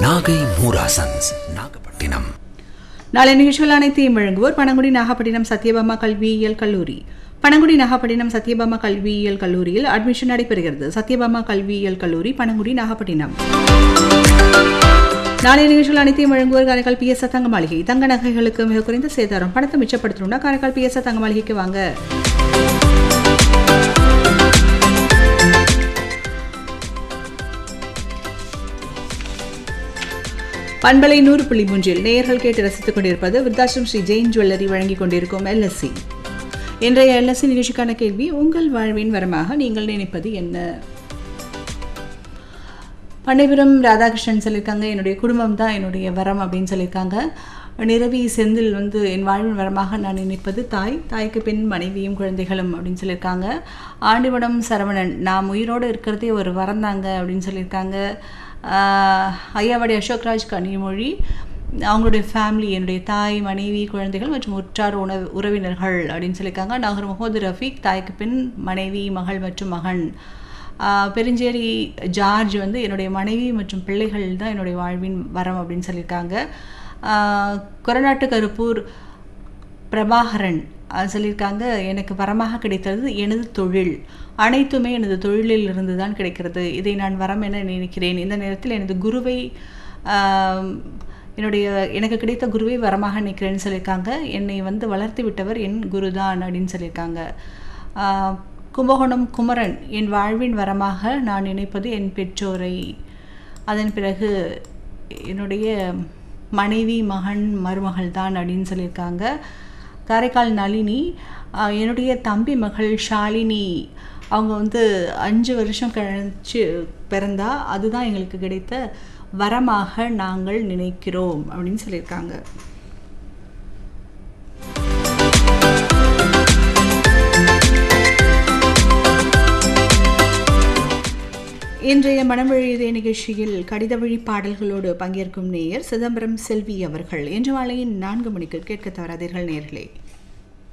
நாகை மூராசன்ஸ் நாகப்பட்டினம் நாளை நிகழ்ச்சிகள் அனைத்தையும் வழங்குவோர் பனங்குடி நாகப்பட்டினம் சத்யபாமா கல்வியியல் கல்லூரி பனங்குடி நாகப்பட்டினம் சத்யபாமா கல்வியியல் கல்லூரியில் அட்மிஷன் நடைபெறுகிறது சத்யபாமா கல்வியியல் கல்லூரி பனங்குடி நாகப்பட்டினம் நாளைய நிகழ்ச்சிகள் அனைத்தையும் வழங்குவோர் காரைக்கால் பி எஸ் தங்க மாளிகை தங்க நகைகளுக்கு மிக குறைந்த சேதாரம் பணத்தை மிச்சப்படுத்தணும்னா காரைக்கால் பி எஸ் தங்க மாளிகைக்கு வாங்க பண்பலை நூறு புள்ளி மூன்றில் நேயர்கள் கேட்டு ரசித்துக் கொண்டிருப்பது விருத்தாசிரம் ஸ்ரீ ஜெயின் ஜுவல்லரி வழங்கிக் கொண்டிருக்கும் எல்எஸ்சி இன்றைய எல்எஸ்சி நிகழ்ச்சிக்கான கேள்வி உங்கள் வாழ்வின் வரமாக நீங்கள் நினைப்பது என்ன பண்ணைபுரம் ராதாகிருஷ்ணன் சொல்லியிருக்காங்க என்னுடைய குடும்பம் தான் என்னுடைய வரம் அப்படின்னு சொல்லியிருக்காங்க நிரவி செந்தில் வந்து என் வாழ்வின் வரமாக நான் நினைப்பது தாய் தாய்க்கு பின் மனைவியும் குழந்தைகளும் அப்படின்னு சொல்லியிருக்காங்க ஆண்டிவடம் சரவணன் நாம் உயிரோடு இருக்கிறதே ஒரு வரம் தாங்க அப்படின்னு சொல்லியிருக்காங்க ஆஹ் ஐயாவடி அசோக்ராஜ் கனிமொழி அவங்களுடைய ஃபேமிலி என்னுடைய தாய் மனைவி குழந்தைகள் மற்றும் உற்றார் உணவு உறவினர்கள் அப்படின்னு சொல்லியிருக்காங்க நாகர் முகமது ரஃபீக் தாய்க்கு பின் மனைவி மகள் மற்றும் மகன் ஆஹ் பெருஞ்சேரி ஜார்ஜ் வந்து என்னுடைய மனைவி மற்றும் பிள்ளைகள் தான் என்னுடைய வாழ்வின் வரம் அப்படின்னு சொல்லியிருக்காங்க ஆஹ் கொரநாட்டு கருப்பூர் பிரபாகரன் அது சொல்லியிருக்காங்க எனக்கு வரமாக கிடைத்தது எனது தொழில் அனைத்துமே எனது தொழிலில் இருந்து தான் கிடைக்கிறது இதை நான் வரம் என நினைக்கிறேன் இந்த நேரத்தில் எனது குருவை ஆம், என்னுடைய எனக்கு கிடைத்த குருவை வரமாக நினைக்கிறேன்னு சொல்லியிருக்காங்க என்னை வந்து வளர்த்து விட்டவர் என் குருதான் அப்படின்னு சொல்லியிருக்காங்க ஆ, கும்பகோணம் குமரன் என் வாழ்வின் வரமாக நான் நினைப்பது என் பெற்றோரை அதன் பிறகு என்னுடைய மனைவி மகன் மருமகள் தான் அப்படின்னு சொல்லியிருக்காங்க காரைக்கால் நளினி ஆஹ் என்னுடைய தம்பி மகள் ஷாலினி அவங்க வந்து அஞ்சு வருஷம் கழிச்சு பிறந்தா அதுதான் எங்களுக்கு கிடைத்த வரமாக நாங்கள் நினைக்கிறோம் அப்படின்னு சொல்லியிருக்காங்க இன்றைய மனவழியுதய நிகழ்ச்சியில் கடித வழி பாடல்களோடு பங்கேற்கும் நேயர் சிதம்பரம் செல்வி அவர்கள் இன்று மாலையின் நான்கு மணிக்கு கேட்க தவறாதீர்கள் நேயர்களே